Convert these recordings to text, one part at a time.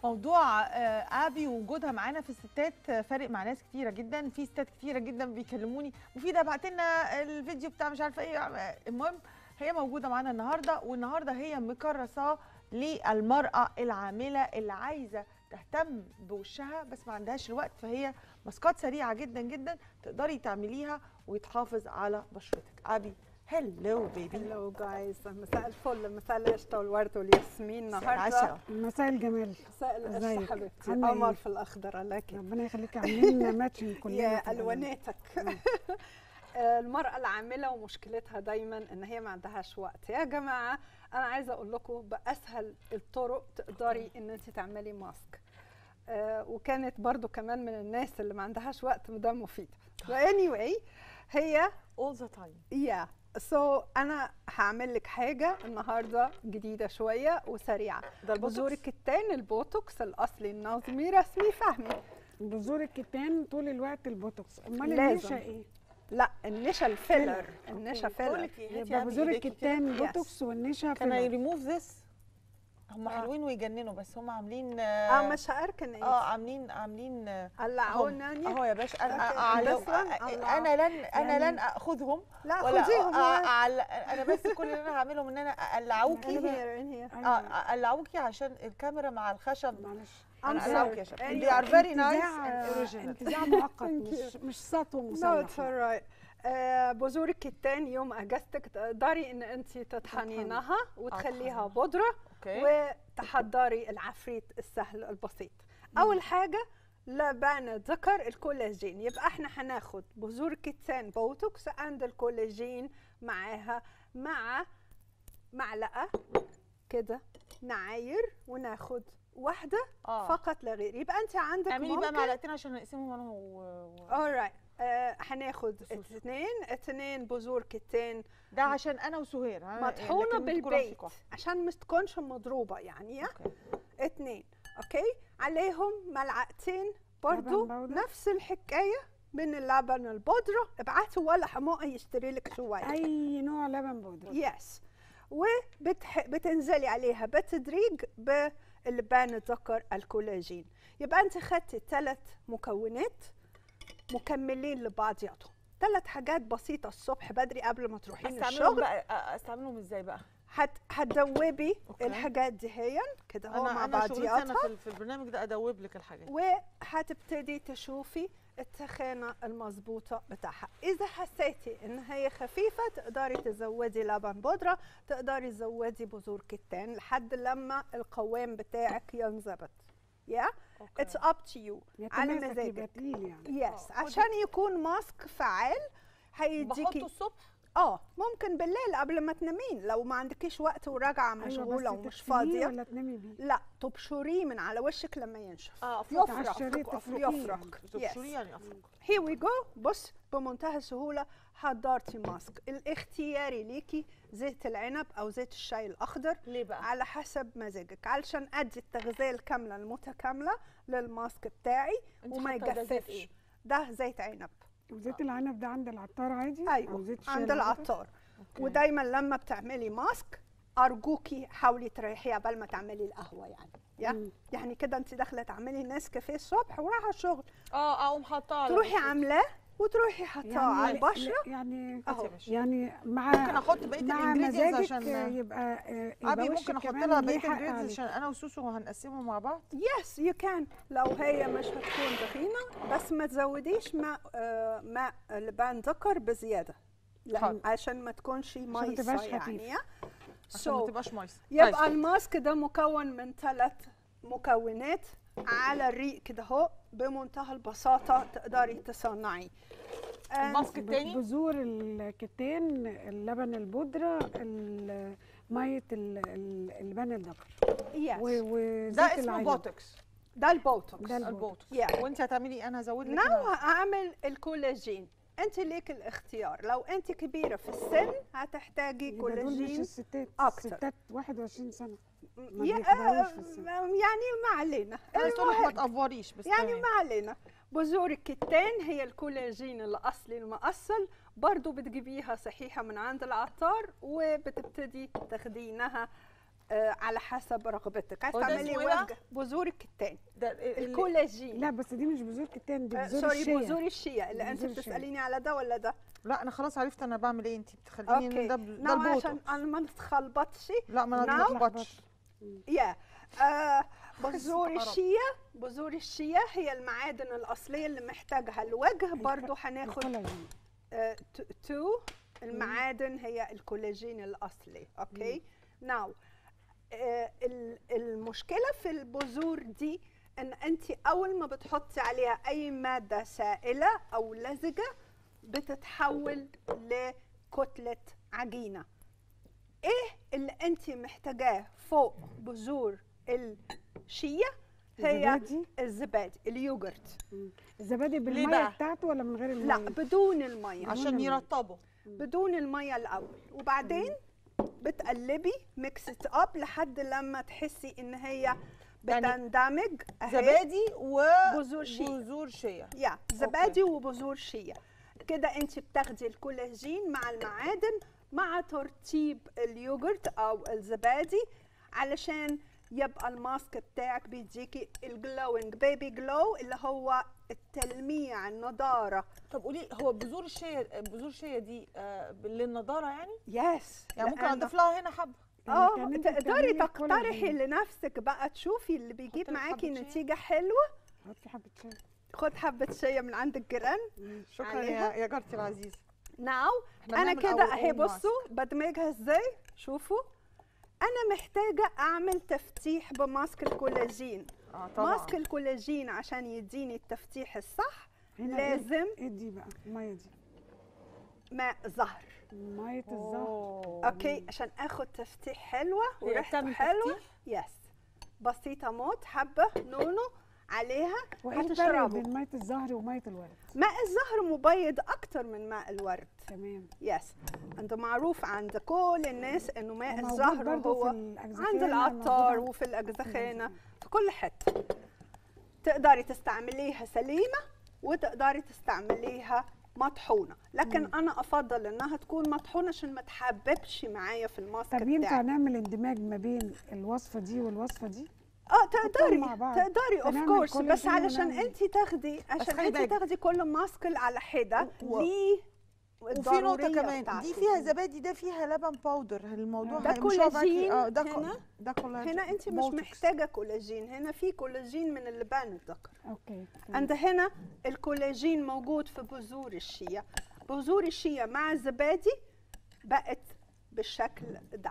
موضوع آه، ابي ووجودها معانا في الستات آه، فارق مع ناس كتيره جدا في ستات كتيره جدا بيكلموني مفيده بعت لنا الفيديو بتاع مش عارفه ايه آه، المهم هي موجوده معانا النهارده والنهارده هي مكرسه للمراه العامله اللي عايزه تهتم بوشها بس ما عندهاش الوقت فهي ماسكات سريعه جدا جدا تقدري تعمليها ويتحافظ على بشرتك ابي هلو بيبي هلو جايز مساء الفل مساء القشطه والورد والياسمين النهارده العسل مساء الجمال مساء القشطه ازيك؟ حبيبتي عاملة قمر ايه؟ في الاخضر لكن ربنا يخليك عاملين ماتشنج كلنا يا كده. الواناتك مم. آه، المرأة العاملة ومشكلتها دايما ان هي ما عندهاش وقت يا جماعة انا عايزة اقول لكم باسهل الطرق تقدري ان انت تعملي ماسك آه، وكانت برضو كمان من الناس اللي ما عندهاش وقت مدام مفيدة anyway هي all the time يا سو انا هعمل لك حاجة النهاردة جديدة شوية وسريعة ده البوتوكس؟ بذور الكتان البوتوكس الاصلي النظمي رسمي فهمي بذور الكتان طول الوقت البوتوكس امال لازم. النشا ايه؟ لا النشا الفيلر النشا بقول فيلر لك ايه هاتي يبقى أبي بذور إيديكي كده. الكتان Yes. بوتوكس والنشا كان اي فيلر ريموف ذس هم آه. حلوين ويجننوا بس هم عاملين اه مش هاركن اه ايه عاملين عاملين آه، قلعونني اهو يا باشا انا أوكي. أعلو this one؟ الله. انا لن انا يعني- لن اخذهم لا ولا خديهم أ- أعل- انا بس كل اللي انا هعمله ان انا in اقلعوكي here in here اه اقلعوكي عشان الكاميرا مع الخشب معلش I'm انا اقلعوكي يا sorry. شباب Anyway. they are very nice انتزاع- and original انتزاع مؤقت Thank مش مش سطو no it's مسلح alright آه، بذور الكتان يوم اجازتك تقدري ان انت تطحنينها وتخليها أطحنها. بودره اوكي وتحضري العفريت السهل البسيط اول حاجه لبان ذكر الكولاجين يبقى احنا هناخد بذور كتان بوتوكس عند الكولاجين معاها مع معلقه كده نعاير وناخد واحده اه فقط لا غير يبقى انت عندك اعملي بقى ممكن معلقتين عشان نقسمهم انا و... و... alright آه هناخد بصوص. اثنين اثنين بذور كتان ده عشان انا وسهير ها؟ مطحونه لكن انتوا كلكم بالبيت واحد. عشان ما تكونش مضروبه يعني يا اوكي اتنين اوكي عليهم ملعقتين برضو لبن بودرة. نفس الحكايه من اللبن البودره ابعتوا ولا حماقه يشتري لك شويه اي نوع لبن بودره يس وبتنزلي عليها بالتدريج باللبان الذكر الكولاجين يبقى انت خدتي ثلاث مكونات مكملين لبعضياتهم ثلاث حاجات بسيطه الصبح بدري قبل ما تروحين استعملهم الشغل بقى أ- استعملهم ازاي بقى هت- هتدوبي أوكي. الحاجات دي هي كده هو مع انا انا شغلتي انا بعضياتها في, في البرنامج ده ادوب لك الحاجات وهتبتدي تشوفي التخانة المظبوطة بتاعها إذا حسيتي إن هي خفيفة تقدري تزودي لبن بودرة تقدري تزودي بذور كتان لحد لما القوام بتاعك ينضبط يا اتس اب تو يو على يتماسك يبقى مزاجك تقيل يعني يس آه، عشان يكون ماسك فعال هيديكي بحطه الصبح اه ممكن بالليل قبل ما تنامين لو ما عندكيش وقت وراجعه أيوة، مشغوله بس ومش تغسليه فاضيه ولا تنامي بيه لا تبشريه من على وشك لما ينشف اه افرك على الشريط تفركيه يفرك تبشريه يس يعني افرك هي وي جو بص بمنتهى السهوله حضرتي ماسك الاختياري ليكي زيت العنب او زيت الشاي الاخضر ليه بقى على حسب مزاجك علشان ادي التغذيه الكامله المتكامله للماسك بتاعي انت وما حاطة ده زيت يجففش ايه؟ ده زيت عنب وزيت العنب ده عند العطار عادي او ايوه زيت الشاي عند الأخضر؟ العطار أوكي. ودايما لما بتعملي ماسك ارجوكي حاولي تريحيه قبل ما تعملي القهوه يعني يا مم. يعني كده انت داخله تعملي نسكافيه الصبح ورايحه الشغل اه اقوم حاطاه على تروحي وشي. عاملاه وتروحي حاطاه على البشره يعني هاتي يا اهو باشا. يعني مع ممكن احط بقيه مع الانجريدينتس مزاجك عشان يبقى آه، يبقى ابي وشك ممكن احط كمان لها بقيه ليه حق الانجريدينتس عليك. عشان انا وسوسو هنقسمهم مع بعض يس يو كان لو هي مش هتكون تخينه بس ما تزوديش ماء آه ماء لبان ذكر بزياده لا حاضر. عشان ما تكونش ما ميصه تبقاش يعني خفيفة. عشان ما So, تبقاش مايسه يبقى الماسك ده مكون من ثلاث مكونات على الريق كده اهو بمنتهى البساطه تقدري تصنعيه And الماسك التاني بذور الكتان اللبن البودره ال- ميه ال- ال- اللبان الذكر yes. و- وزيت ده اسمه العنب. بوتوكس ده البوتوكس ده البوتوكس. البوتوكس Yeah. وانت هتعملي انا هزود لك ناو هنا. هعمل الكولاجين انت ليك الاختيار لو انت كبيره في السن هتحتاجي يبقى دول مش كولاجين الستات أكتر. الستات 21 سنه ما يا- بياخدوهوش في السن. يعني ما علينا عايز تقول لك ما المهم تقفوريش بس يعني تمام. ما علينا بذور الكتان هي الكولاجين الاصلي المؤصل برضو بتجيبيها صحيحه من عند العطار وبتبتدي تاخدينها آه، علعلى حسب رغبتك عايز هو ده تعملي اسمه إيه بقى؟ وجه بذور الكتان ده ال- ال- الكولاجين لا بس دي مش بذور كتان دي آه، بذور سوري الشيا بذور الشيا اللي انت بذور الشيا. بتساليني على ده ولا ده لا انا خلاص عرفت انا بعمل ايه انت بتخليني اوكي إن ده ب- ده نعم البوتو عشان انا ما نتخلبطش لا ما انا نعم. ما اتلخبطش يا آه بذور استغرب. الشيا بذور الشيا هي المعادن الاصليه اللي محتاجها الوجه برضو هناخد الكولاجين آه، ت- تو المعادن هي الكولاجين الاصلي اوكي ناو المشكله في البذور دي ان انت اول ما بتحطي عليها اي ماده سائله او لزجه بتتحول لكتله عجينه ايه اللي انت محتاجاه فوق بذور الشيا هي الزبادي الزبادي اليوجرت الزبادي ليه بالميه بقى؟ بتاعته ولا من غير الميه لا بدون الميه عشان المية. يرطبوا بدون الميه الاول وبعدين بتقلبي ميكس ات اب لحد لما تحسي ان هي يعني بتندمج أهي. زبادي بذور شيا. وبذور شيا يا زبادي وبذور شيا كده انت بتاخدي الكولاجين مع المعادن مع ترتيب اليوجرت او الزبادي علشان يبقى الماسك بتاعك بيديكي الجلوينج بيبي جلو اللي هو التلميع النضاره طب قولي هو بذور الشيا بذور الشيا دي آه للنضاره يعني يس يعني ممكن لأنه- اضيف لها هنا حبه اه يعني انت تقدري بتعملي تقترحي كولاجين. لنفسك بقى تشوفي اللي بيجيب لك معاكي حبة شيا. نتيجه حلوه حطي حبه شاي خد حبه شيا من عند الجيران شكرا عليها. يا يا جارتي العزيزه ناو احنا انا بنعمل كده our اهي own بصوا بدمجها ازاي شوفوا انا محتاجه اعمل تفتيح بماسك الكولاجين اه طبعا ماسك الكولاجين عشان يديني التفتيح الصح هنا لازم ايه دي بقى الميه دي ماء زهر ميه الزهر أوه. اوكي عشان اخد تفتيح حلوه هي وريحته بتعمل حلوه تفتيح؟ يس بسيطه موت حبه نونو عليها وايه الفرق هتشربوا بين ميه الزهر وميه الورد ماء الزهر مبيض اكتر من ماء الورد تمام يس عند معروف عند كل الناس انه ماء وموجود الزهر برضو هو في الأجزخانة، عند موجود العطار عند- وفي الاجزخانه في كل حته تقدري تستعمليها سليمه وتقدري تستعمليها مطحونه لكن انا افضل انها تكون مطحونه عشان ما تحببش معايا في الماسك طب ينفع بتاعي نعمل اندماج ما بين الوصفه دي والوصفه دي اه تقدري مع بعض. تقدري اوف ونعمل كورس كل بس شيء علشان ونعمل- انت تاخدي عشان خلي انت بالك. تاخدي كل ماسك على حده و- ليه وفي نقطة الضرورية كمان دي بتاعته. فيها زبادي ده فيها لبن باودر الموضوع ده هي- مش هو معاكي- كولاجين اه ده كو- هنا. ده كولاجين هنا انت مش بوتوكس. محتاجه كولاجين هنا في كولاجين من اللبان الذكر اوكي تمام. عند هنا الكولاجين موجود في بذور الشيا بذور الشيا مع الزبادي بقت بالشكل ده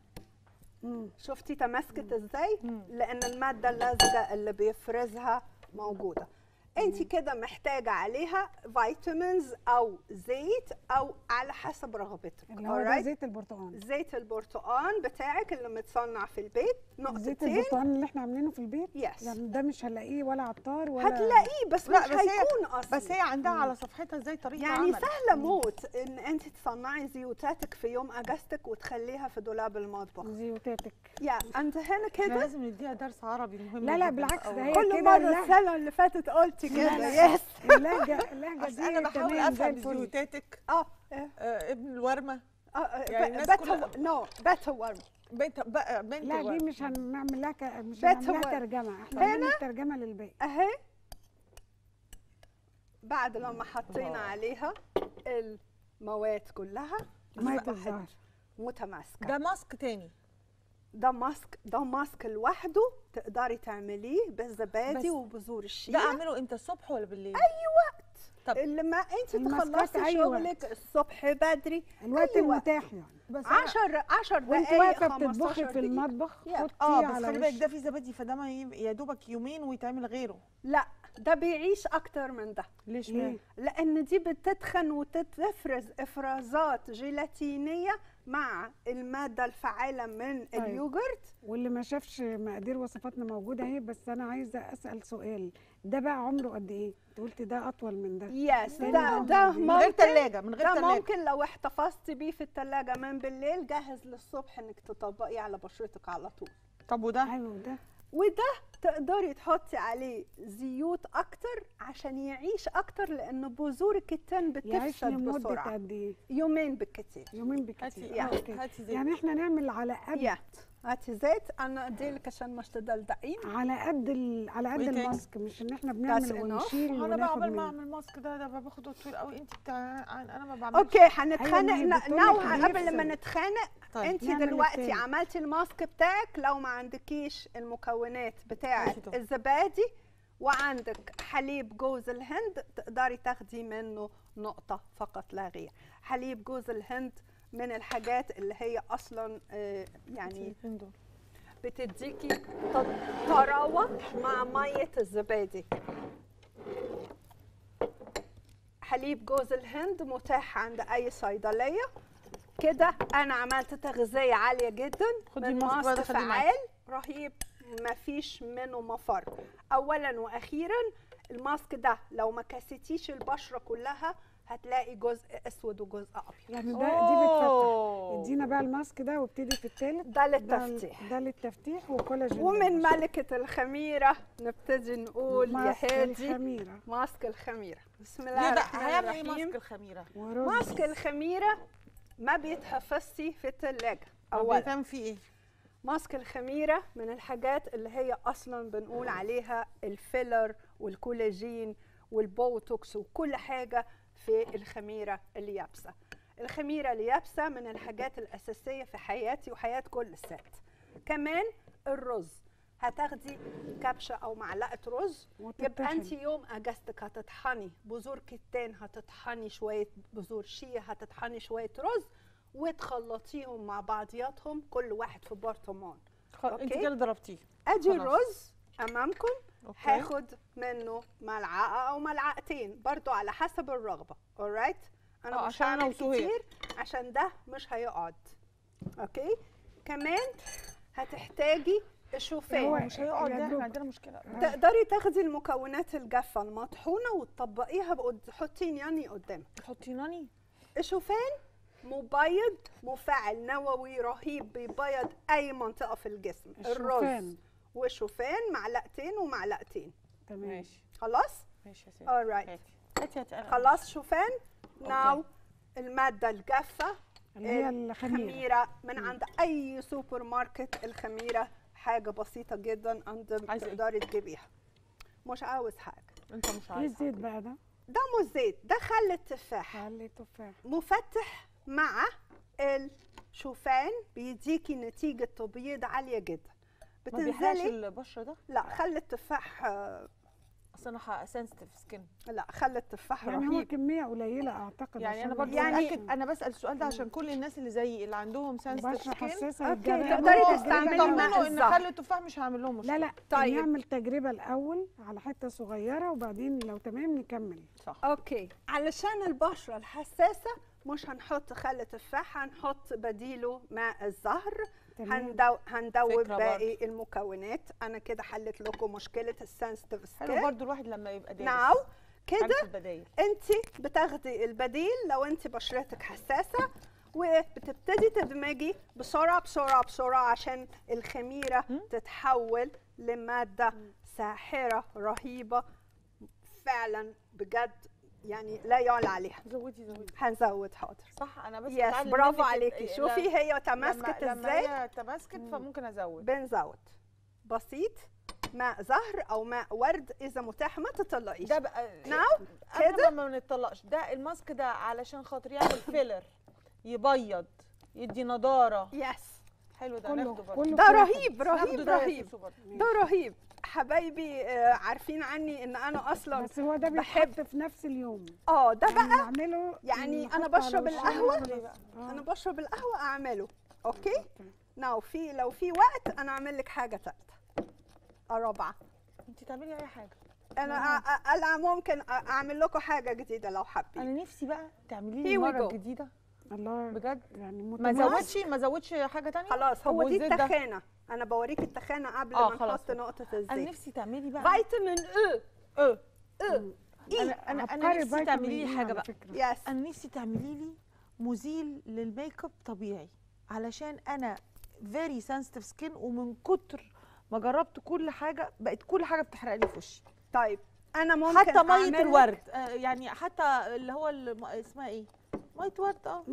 مم. شفتي تماسكت ازاي مم. لان الماده اللزجه اللي بيفرزها موجوده انت كده محتاجه عليها فيتامينز او زيت او على حسب رغبتك اللي هو ده alright؟ زيت البرتقال زيت البرتقال بتاعك اللي متصنع في البيت زيت نقطتين البرتقال اللي احنا عاملينه في البيت يس يعني ده مش هنلاقيه ولا عطار ولا هتلاقيه بس لا، مش بس هي- هيكون اصلا بس هي عندها على صفحتها ازاي طريقة يعني عمل سهله موت ان انت تصنعي زيوتاتك في يوم اجازتك وتخليها في دولاب المطبخ زيوتاتك يا انت هنا احنا كده لازم نديها درس عربي مهم لا لا جداً بالعكس في ده أول. هي كل كده مره اللهجة- السنه اللي فاتت قلتي لا، كده لا. يس اللهجه اللهجه أصل دي انا بحاول تمام زي افهم الفل زيوتاتك اه إيه. آه ابن الورمه آه، يعني الناس كلها- بيتا نو بيتا ورم بنت بقى بنت لا دي الورمة. مش هنعمل لها ك... مش بيت هنعمل هو- لها ترجمه احنا هنا؟ هنعمل ترجمه للباقي اهي بعد لما حطينا الله. عليها المواد كلها ميه أصبحت الزهر متماسكه ده ماسك تاني ده ماسك ده ماسك لوحده تقدري تعمليه بالزبادي بس وبذور الشيا ده اعمله امتى الصبح ولا بالليل اي وقت طب اللي ما انت الماسكات تخلصي أي شغلك الصبح بدري الوقت أي وقت. المتاح يعني بس أنا- 10 10 وانت دقائق واقفه 15 بتطبخي في دقيقة. المطبخ يا. حطيه اه بس على خلي بالك وش ده فيه زبادي فده ما ي- يا دوبك يومين ويتعمل غيره لا ده بيعيش اكتر من ده ليش ليه؟ معنى؟ لان دي بتتخن وتتفرز افرازات جيلاتينيه مع الماده الفعاله من طيب. اليوجرت واللي ما شافش مقادير وصفاتنا موجوده اهي بس انا عايزه اسال سؤال ده بقى عمره قد ايه؟ انت قلت ده اطول من ده يس تاني ده عمر ده دي. من غير ممكن ثلاجه من غير ده ثلاجه ممكن لو احتفظتي بيه في الثلاجه من بالليل جاهز للصبح انك تطبقيه على بشرتك على طول طب وده ايوه ده وده تقدري تحطي عليه زيوت اكتر عشان يعيش اكتر لان بذور الكتان يعيش بتفسد لمده بسرعه قد ايه؟ يومين بالكتير يومين هاتي بكتير يا. أوكي. هاتي زيت يعني احنا نعمل على قد يا هاتي زيت انا اديلك عشان مش تدلدقين على قد ال... على قد وإيه تاني؟ الماسك مش ان احنا That's بنعمل enough. ونشيل انا بقى وناخد قبل ما من اعمل ماسك ده ده باخد وقت طويل قوي انت بتاع انا ما بعملش اوكي أيوة، هنتخانق ما هي ن- بتقولك نوع قبل ما بيفصل. نتخانق طيب انت نعمل دلوقتي التاني. عملتي الماسك بتاعك لو ما عندكيش المكونات بتاعه ماشي طب. الزبادي وعندك حليب جوز الهند تقدري تاخدي منه نقطة فقط لا غير حليب جوز الهند من الحاجات اللي هي اصلا آه، يعني فين دول بتديكي ط- طراوة مع مية الزبادي حليب جوز الهند متاح عند أي صيدلية كده أنا عملت تغذية عالية جدا خدي من الماسك بقى ماسك دخليه معاكي. فعال رهيب مفيش منه مفر أولا وأخيرا الماسك ده لو ما كسيتيش البشرة كلها هتلاقي جزء أسود وجزء أبيض يعني ده دي بتفتح أوه. ادينا بقى الماسك ده وابتدي في التالت ده ده للتفتيح ده للتفتيح وكولاجين ومن للبشرة. ملكة الخميرة نبتدي نقول يا ماسك هادي الخميرة ماسك الخميرة بسم ليه الله ده الرحمن هيعمل ايه الرحيم ماسك الخميره ورز ماسك الخميرة ما بيتحفظش في الثلاجة أو أولا بيتعمل فيه ايه ماسك الخميرة من الحاجات اللي هي أصلا بنقول عليها الفيلر والكولاجين والبوتوكس وكل حاجة في الخميرة اليابسة الخميرة اليابسة من الحاجات الأساسية في حياتي وحياة كل الست كمان الرز هتاخدي كبشة أو معلقة رز يبقى وتطحن. انت يوم اجازتك هتطحني بذور كتان هتطحني شويه بذور شيا هتطحني شويه رز وتخلطيهم مع بعضياتهم كل واحد في برطمان خ- انت أوكي. كده ضربتيه ادي خلاص. الرز امامكم اوكي هاخد منه ملعقه او ملعقتين برضو على حسب الرغبه alright انا آه، مش عشان أنا هعمل وسهير. كتير عشان ده مش هيقعد اوكي كمان هتحتاجي الشوفان هو مش هيقعد يا ده احنا دوب. عندنا مشكله تقدري تاخدي المكونات الجافه المطحونه وتطبقيها بقد- تحطين يعني قدامك تحطيناني الشوفان مبيض مفاعل نووي رهيب بيبيض اي منطقه في الجسم الرز الشوفان والشوفان معلقتين ومعلقتين تمام ماشي خلاص ماشي يا ستي alright هاتي هاتي هاتي أنا- خلاص شوفان ناو الماده الجافه اللي هي الخميرة خميره من عند اي سوبر ماركت الخميره حاجه بسيطه جدا عند عايزة إيه؟ تقدري تجيبيها مش عاوز حاجه انت مش ايه عايز الزيت بقى ده؟ ده مش زيت ده خل التفاح خلي تفاح مفتح مع الشوفان بيديكي نتيجة تبييض عالية جدا ما بيحرقش بتنزلي البشره ده لا خل التفاح آه، اصل انا سنسيتيف سكين لا خل التفاح يعني هو رهيب كمية قليلة اعتقد يعني عشان انا برضه يعني- يعني انا بسال السؤال ده عشان كل الناس اللي زيي اللي عندهم سنسيتيف بشرة سكين حساسة أوكي، للجبل. تقدري هو تستعملي تجربة مع يطمنوا ان الزهر. خل التفاح مش هعمل لهم مشكله لا لا طيب. نعمل تجربة الأول على حتة صغيرة وبعدين لو تمام نكمل صح اوكي علشان البشرة الحساسة مش هنحط خل تفاح هنحط بديله ماء الزهر تمام هندو... هندوب فكرة باقي المكونات انا كده حلت لكم مشكلة السنسيتيف حلو سكين برضه الواحد لما يبقى دارس ناو كده عارف البدايل انت بتاخدي البديل لو انت بشرتك حساسه وبتبتدي تدمجي بسرعه بسرعه بسرعه عشان الخميره مم. تتحول لماده ساحره رهيبه فعلا بجد يعني لا يعلى عليها زودي زودي هنزود حاضر صح انا بس يس بتعلم برافو منك عليكي ال- شوفي هي لما- تماسكت لما ازاي هي تماسكت فممكن ازود بنزود بسيط ماء زهر او ماء ورد اذا متاح ما تطلقيش ده بقى ناو قبل كده ما نتطلقش ده الماسك ده علشان خاطر يعمل فيلر يبيض يدي نضاره يس حلو ده كله ناخده برضه كله ده في واحد. رهيب ناخده رهيب ده يا رهيب سوسو برضه. ده رهيب حبايبي آه، عارفين عني ان انا اصلا بس هو ده بحب- بيتحط في نفس اليوم اه ده يعني بقى نعمله يعني نحطه أنا على بشرب وشنا القهوة. بس. آه. انا بشرب القهوه اعمله اوكي ناو في لو في وقت انا اعمل لك حاجه ثالثه رابعه انت تعملي اي حاجه انا أ- أ- انا ممكن أ- اعمل لكم حاجه جديده لو حابين انا نفسي بقى تعملي Here لي we مره go. جديده الله بجد يعني ما متماسك. زودش ما زودش حاجه تانية خلاص طب هو دي والزيت ده؟ التخانه انا بوريك التخانه قبل آه، ما خلاص. نحط نقطه انا الزيت نفسي تعملي بقى فيتامين اي اه اي انا انا انا عبقري نفسي فيتامين تعملي إي لي حاجه على بقى فكرة. يس انا نفسي تعملي لي مزيل للميك اب طبيعي علشان انا فيري سنسيتيف سكين ومن كتر ما جربت كل حاجه بقت كل حاجه بتحرق لي في وشي طيب انا ممكن حتى ميه أعمل لك- الورد آه يعني حتى اللي هو الم- اسمها ايه ميه ورد اه مم.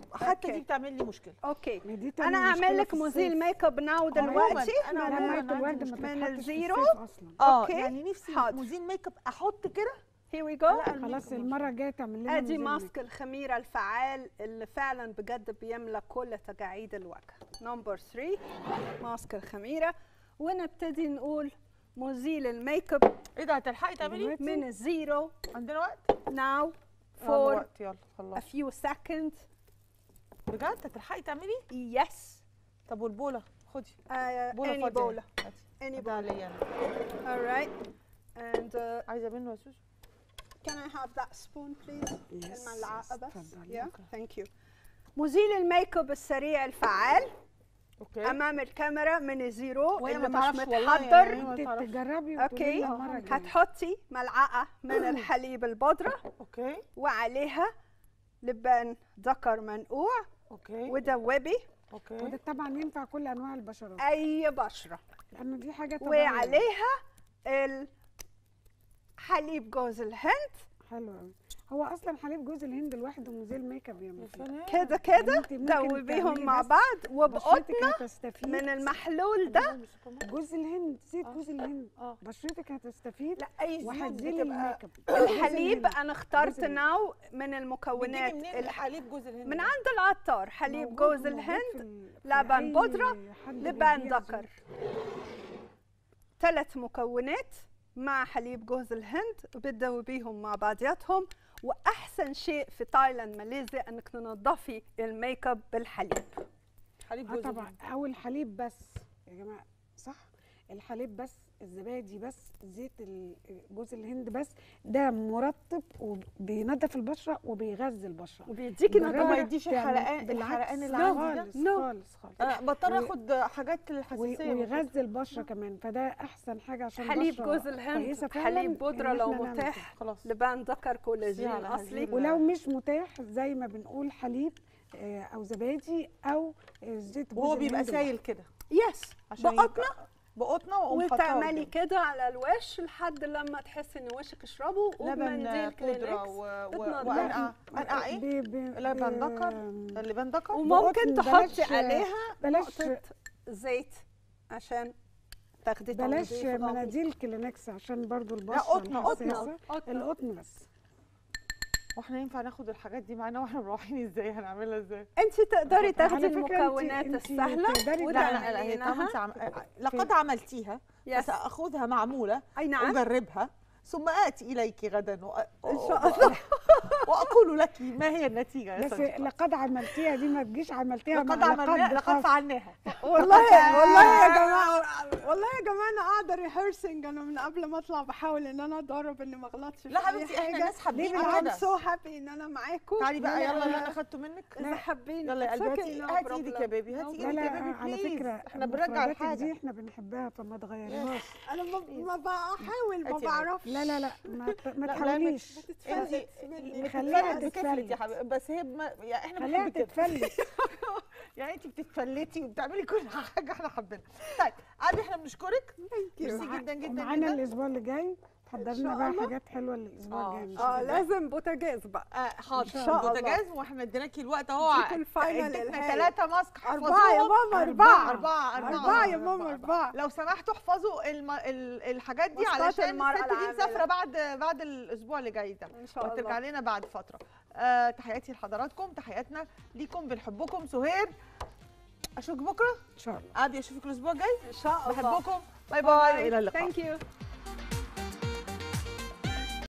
حتى أوكي. دي بتعمل لي مشكله اوكي ما دي تاني انا اعمل مشكلة لك في مزيل الصيف. ميك اب ناو عموماً دلوقتي انا لا عموماً ميه عندي الورد مشكلة. ما من تتحطش في الزيرو. الصيف اصلا اه أوكي. يعني نفسي حاضر. مزيل ميك اب احط كده هير وي جو لا، الميك خلاص اب المره الجايه تعمل لنا ادي مزيل ميك ماسك الخميره الفعال اللي فعلا بجد بيملى كل تجاعيد الوجه نمبر 3 ماسك الخميره ونبتدي نقول مزيل الميك اب ايه ده هتلحقي تعملي دلوقتي؟ من الزيرو عندنا وقت now يلا for وقت يلا a خلاص few seconds بجد هتلحقي تعملي yes طب والبوله خدي uh, بوله any فاضيه bowl هاتي. any ده bowl عليا انا alright and uh, عايزه منه يا سوسو can I have that spoon please Yes, الملعقه yes، بس اتفضلي. yeah thank you مزيل الميك اب السريع الفعال اوكي امام الكاميرا من الزيرو وهي اللي ما مش تعرفش والله متحضر يعني ما انت تعرفش. تجربي وتقولي اوكي لنا المره الجايه هتحطي ملعقه من الحليب البودره اوكي وعليها لبان ذكر منقوع اوكي ودوبي اوكي وده طبعا ينفع كل انواع البشرات اي بشره لانه دي حاجه طبيعيه وعليها الحليب جوز الهند حلو قوي هو اصلا حليب جوز الهند لوحده مزيل ميك اب يا يا مفيد سلام. كده كده انت ممكن دوبيهم تعملي مع بس بعض بشرتك وبقطنه هتستفيد من المحلول ده جوز الهند زيت آه. جوز الهند اه بشرتك هتستفيد لا اي زيوت وهتزيل بتبقى الميك اب الحليب جوز الهند. انا اخترت جوز الهند. نوع من بتجيبي المكونات منين الح... الحليب جوز الهند من ده؟ عند العطار حليب موجود- جوز موجود الهند في ال- في لبن أي بودرة، حد لبن بيبيع ذكر زيوت. ثلاث مكونات مع حليب جوز الهند بتدوبيهم مع بعضياتهم واحسن شيء في تايلاند ماليزيا انك تنظفي الميك اب بالحليب حليب اه جوز طبعا الهند او الحليب بس يا جماعه صح الحليب بس الزبادي بس زيت ال- جوز الهند بس ده مرطب وبينظف البشره وبيغذي البشره وبيديكي جربي ما نضاره يديش تعمل- الحرقان بالعكس، الحرقان اللي لا عندي ده خالص No. خالص خالص انا بضطر و- اخد حاجات الحساسيه ويغذي البشره كمان فده احسن حاجه عشان حليب البشرة جوز الهند كويسة فعلاً حليب بودره إن لو إحنا نعمل متاح خلاص لبان ذكر على كولاجين هذه اصلي ال- ولو مش متاح زي ما بنقول حليب آه، او زبادي او آه، زيت جوز وهو بيبقى الهند سايل كده يس عشان بقطنه يبقى- بقطنه واقوم حاطاه وتعملي قدام. كده على الوش لحد لما تحسي ان وشك اشربه لبن وبمنديل بودره كلينكس و... و... بتنضف. وانقع انقع ايه؟ ب- ب- لبن ب- ذكر اللبن ذكر وممكن بقطن، تحطي بلاش- عليها بلاش نقطة زيت عشان تاخدي طعم بلاش نضيف وطعم- مناديل كلينكس عشان برضو البشره قطن، قطن. الحساسة. قطن. القطن بس واحنا ينفع ناخد الحاجات دي معانا واحنا مروحين ازاي هنعملها ازاي؟ انت تقدري على تاخدي فكرة انت- المكونات انت السهله تقدري لا لا لا هي طبعا وتعملينها انت عم... لقد عملتيها يس فساخذها معموله اي نعم اجربها ثم اتي اليك غدا وأ... ان شاء الله واقول لك ما هي النتيجه يا بس صديقة. لقد عملتيها دي ما تجيش عملتيها لقد مع عملناها لقد خاص. فعلناها والله والله يا جماعه والله يا جماعه انا قاعده ريهرسنج انا من قبل ما اطلع بحاول ان انا اتدرب اني ما اغلطش في لا أي حبيبتي احنا حاجة. ناس حابين بالعكس. I'm كده so happy ان انا معاكم تعالي بقى لا، يلا لا، اللي لا. انا خدته منك اذا حابين يلا يا It's قلبي okay, هاتي no هاتي ايدك يا problem. بيبي هاتي No لا ايدك لا يا بيبي على بليز فكره احنا بنرجع مفرداتك الحاجه دي احنا بنحبها فما تغيريهاش انا ما ما بحاول ما هاتي يا بعرفش لا لا لا ما, ت- ما لا، لا، تحاوليش انت مني. خليها بتتفلت تتفلت. يا حبيبي بس هي بما... يعني احنا خليها بنحب كده تتفلت يعني انت بتتفلتي وبتعملي كل حاجه احنا حابينها طيب عادي احنا بنشكرك ميرسي جدا جدا معانا جدا الاسبوع اللي جاي تحضر إن لنا شاء بقى الله. حاجات حلوه الاسبوع آه، الجاي إن إن شاء اه الله. لازم بوتاجاز بقى آه حاضر إن شاء الله. بوتاجاز واحنا اديناكي الوقت اهو اديكوا الفاينل اديتنا الهايل. ثلاثة ماسك أربعة يا حفظوهم. ماما أربعة أربعة أربعة أربعة يا ماما أربعة لو سمحتوا احفظوا الم... ال... الحاجات دي ماسكات علشان المرأة الست دي العاملة. مسافرة بعد بعد الأسبوع اللي جاي ده ان شاء الله وترجع لنا بعد فترة آه تحياتي لحضراتكم تحياتنا ليكم بنحبكم سهير أشوفك بكرة ان شاء الله عادي أشوفك الأسبوع الجاي ان شاء الله بحبكم باي باي إلى اللقاء ثانك يو